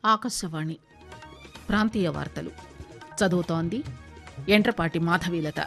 ఆకాశవాణి ప్రాంతీయ వార్తలు చదువుతోంది ఎండ్రపాటి మాధవీలత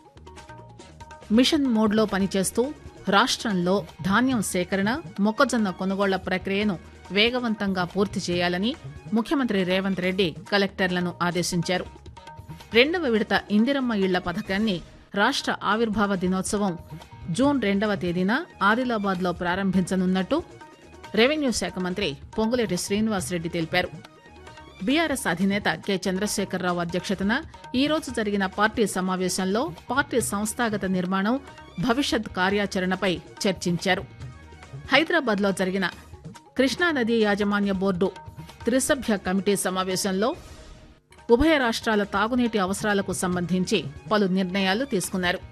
మిషన్ మోడ్లో పనిచేస్తూ రాష్టంలో ధాన్యం సేకరణ మొక్కజొన్న కొనుగోళ్ల ప్రక్రియను వేగవంతంగా పూర్తి చేయాలని ముఖ్యమంత్రి రేవంత్ రెడ్డి కలెక్టర్లను ఆదేశించారు రెండవ విడత ఇందిరమ్మ ఇళ్ల పథకాన్ని రాష్ట ఆవిర్భావ దినోత్సవం జూన్ రెండవ తేదీన ఆదిలాబాద్లో ప్రారంభించనున్నట్టు రెవెన్యూ శాఖ మంత్రి పొంగులేటి శ్రీనివాసరెడ్డి తెలిపారు బీఆర్ఎస్ అధినేత కె చంద్రశేఖరరావు అధ్యక్షతన ఈ రోజు జరిగిన పార్టీ సమావేశంలో పార్టీ సంస్థాగత నిర్మాణం భవిష్యత్ కార్యాచరణపై చర్చించారు హైదరాబాద్లో జరిగిన కృష్ణానదీ యాజమాన్య బోర్డు త్రిసభ్య కమిటీ సమావేశంలో ఉభయ రాష్ట్రాల తాగునీటి అవసరాలకు సంబంధించి పలు నిర్ణయాలు తీసుకున్నారు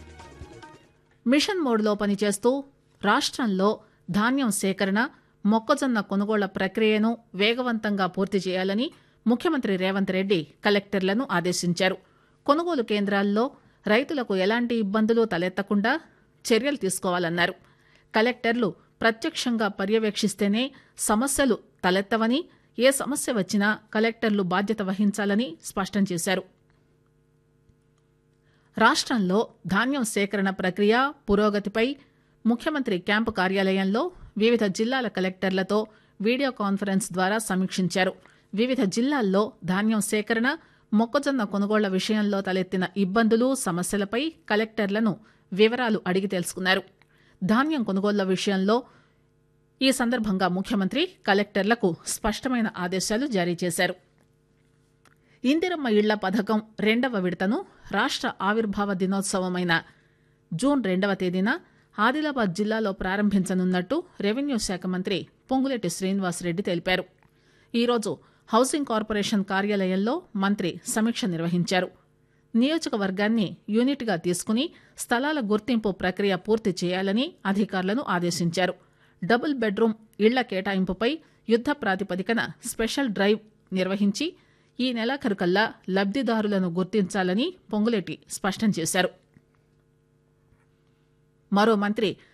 మిషన్ మోడ్లో పనిచేస్తూ రాష్ట్రంలో ధాన్యం సేకరణ మొక్కజొన్న కొనుగోళ్ల ప్రక్రియను వేగవంతంగా పూర్తి చేయాలని ముఖ్యమంత్రి రేవంత్ రెడ్డి కలెక్టర్లను ఆదేశించారు కొనుగోలు కేంద్రాల్లో రైతులకు ఎలాంటి ఇబ్బందులు తలెత్తకుండా చర్యలు తీసుకోవాలన్నారు కలెక్టర్లు ప్రత్యక్షంగా పర్యవేక్షిస్తేనే సమస్యలు తలెత్తవని ఏ సమస్య వచ్చినా కలెక్టర్లు బాధ్యత వహించాలని స్పష్టం చేశారు రాష్ట్రంలో ధాన్యం సేకరణ ప్రక్రియ పురోగతిపై ముఖ్యమంత్రి క్యాంపు కార్యాలయంలో వివిధ జిల్లాల కలెక్టర్లతో వీడియో కాన్ఫరెన్స్ ద్వారా సమీక్షించారు వివిధ జిల్లాల్లో ధాన్యం సేకరణ మొక్కజొన్న కొనుగోళ్ల విషయంలో తలెత్తిన ఇబ్బందులు సమస్యలపై కలెక్టర్లను వివరాలు అడిగి తెలుసుకున్నారు ధాన్యం కొనుగోళ్ల విషయంలో ఈ సందర్భంగా ముఖ్యమంత్రి కలెక్టర్లకు స్పష్టమైన ఆదేశాలు జారీ చేశారు ఇందిరమ్మ ఇళ్ల పథకం రెండవ విడతను రాష్ట ఆవిర్భావ దినోత్సవమైన జూన్ రెండవ తేదీన ఆదిలాబాద్ జిల్లాలో ప్రారంభించనున్నట్టు రెవెన్యూ శాఖ మంత్రి పొంగులేటి శ్రీనివాసరెడ్డి తెలిపారు ఈరోజు హౌసింగ్ కార్పొరేషన్ కార్యాలయంలో మంత్రి సమీక్ష నిర్వహించారు నియోజకవర్గాన్ని యూనిట్గా తీసుకుని స్థలాల గుర్తింపు ప్రక్రియ పూర్తి చేయాలని అధికారులను ఆదేశించారు డబుల్ బెడ్రూమ్ ఇళ్ల కేటాయింపుపై యుద్ద ప్రాతిపదికన స్పెషల్ డ్రైవ్ నిర్వహించి ఈ నెలాఖరుకల్లా లబ్దిదారులను గుర్తించాలని పొంగులేటి స్పష్టం చేశారు మరో మంత్రి